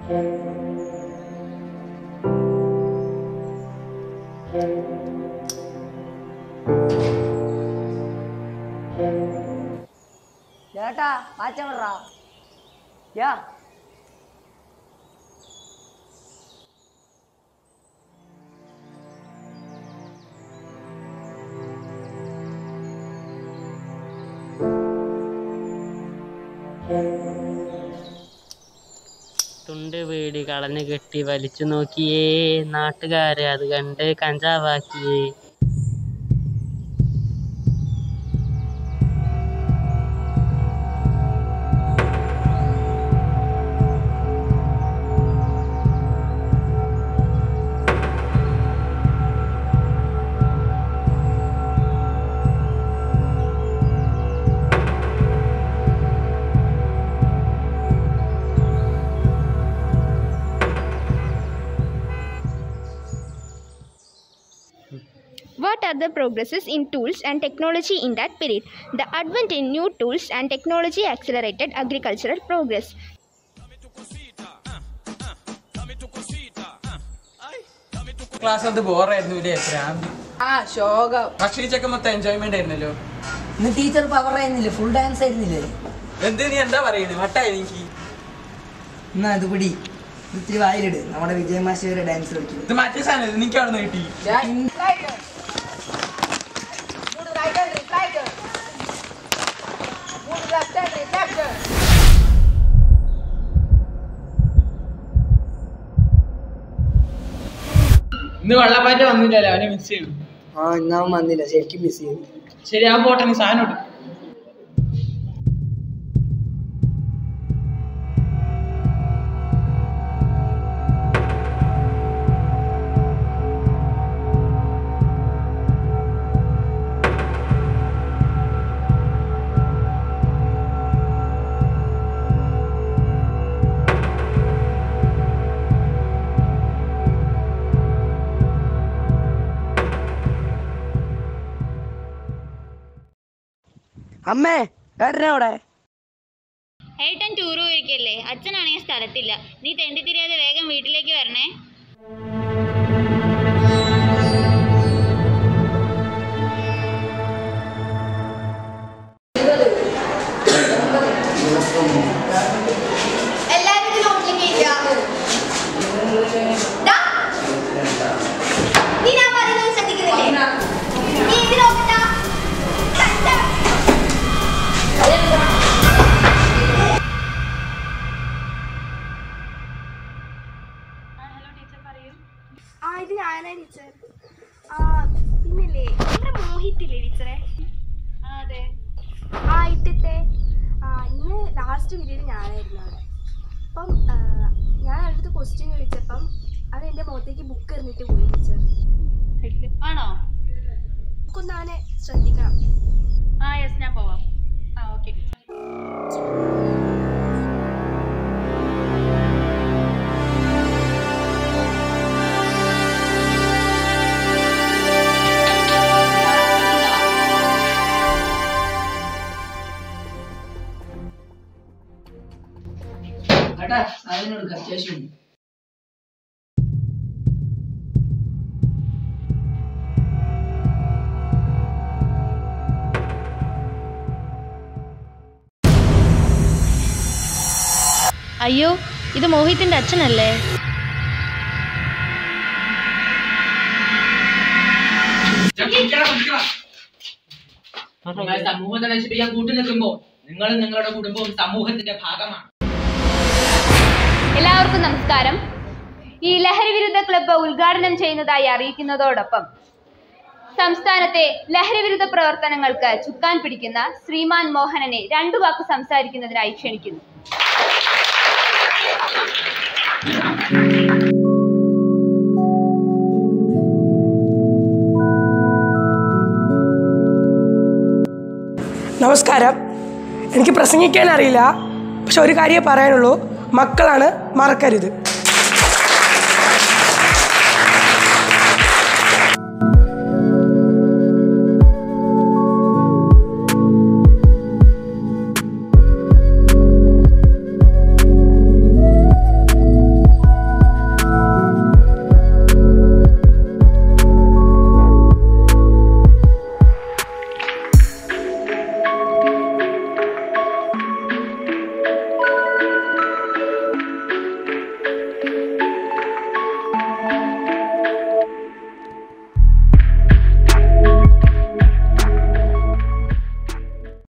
ചേട്ടാ മാറ്റം വിടറാ യാ തുണ്ട് വീടി കളഞ്ഞു കെട്ടി വലിച്ചു നോക്കിയേ നാട്ടുകാരെ അത് കണ്ട് കഞ്ചാവാക്കിയേ What are the progresses in tools and technology in that period? The advent in new tools and technology accelerated agricultural progress. Class അത് ബോറായിരുന്നു ഇല്ലേ ഭ്രാന്ത് ആ ശോകം പക്ഷേ ഈ ചെക്കൻ മൊത്തം എൻജോയ്മെന്റ് ആയിരുന്നല്ലോ ഇന്ന് ടീച്ചർ പവർ ആയിരുന്നില്ലേ ഫുൾ ഡാൻസ് ആയിരുന്നില്ലേ എന്ത് നീ എന്താ പറയുന്നത് വട്ടായി എനിക്ക് എന്നാ അത് പിടി ഇത്തിരി വായിലിട് നമ്മുടെ വിജയ മാസ്റ്റർ ഡാൻസ് കളിക്കും ഇത് മറ്റേ സാധനം എനിക്ക് അവിടെ നിന്ന് കിട്ടി ഇന്ന് വെള്ളപ്പാറ്റ വന്നില്ലല്ലോ അവനെ മിസ് ചെയ്യും ആ ഇന്നാവും വന്നില്ല ശരിക്കും മിസ് ചെയ്തു ശരി ആ പോട്ടെ നീ സാധനം ഇട്ടു അമ്മേ ഏട്ടനവിടെ ഏട്ടൻ ടൂർ പോയിരിക്കല്ലേ അച്ഛനാണെങ്കിൽ സ്ഥലത്തില്ല നീ തെണ്ടി തിരിയാതെ വേഗം വീട്ടിലേക്ക് വരണേ ആ ഇത് ഞാനാ ടീച്ചർ ആ പിന്നല്ലേ നമ്മുടെ മോഹിത്തില്ലേ ടീച്ചറെ അതെ ആ ഇട്ടത്തെ ആ ഇന്ന് ലാസ്റ്റ് പീരീഡ് ഞാനായിരുന്നു അവിടെ അപ്പം ആ, ഞാൻ അടുത്ത് ക്വസ്റ്റ്യൻ ചോദിച്ചപ്പം അത് എൻ്റെ മുഖത്തേക്ക് ബുക്ക് എറിഞ്ഞിട്ട് പോയി ടീച്ചർ ആണോ നമുക്കൊന്ന് അവനെ ശ്രദ്ധിക്കണം ആ യെസ് ഞാൻ പോവാം ആ ഓക്കെ ഏട്ടാ സാധനം എടുക്കാം അത്യാവശ്യം അയ്യോ ഇത് മോഹിത്തിന്റെ അച്ഛനല്ലേ നിങ്ങൾ സമൂഹത്തെ നശിപ്പിക്കാൻ കൂട്ടു നിൽക്കുമ്പോൾ നിങ്ങളും നിങ്ങളുടെ കുടുംബവും സമൂഹത്തിന്റെ ഭാഗമാണ് എല്ലാവർക്കും നമസ്കാരം ഈ ലഹരി വിരുദ്ധ ക്ലബ്ബ് ഉദ്ഘാടനം ചെയ്യുന്നതായി അറിയിക്കുന്നതോടൊപ്പം സംസ്ഥാനത്തെ ലഹരി വിരുദ്ധ പ്രവർത്തനങ്ങൾക്ക് ചുക്കാൻ പിടിക്കുന്ന ശ്രീമാൻ മോഹനനെ രണ്ടു വാക്ക് സംസാരിക്കുന്നതിനായി ക്ഷണിക്കുന്നു നമസ്കാരം എനിക്ക് പ്രസംഗിക്കാൻ അറിയില്ല പക്ഷെ ഒരു കാര്യമേ പറയാനുള്ളൂ മക്കളാണ് മറക്കരുത്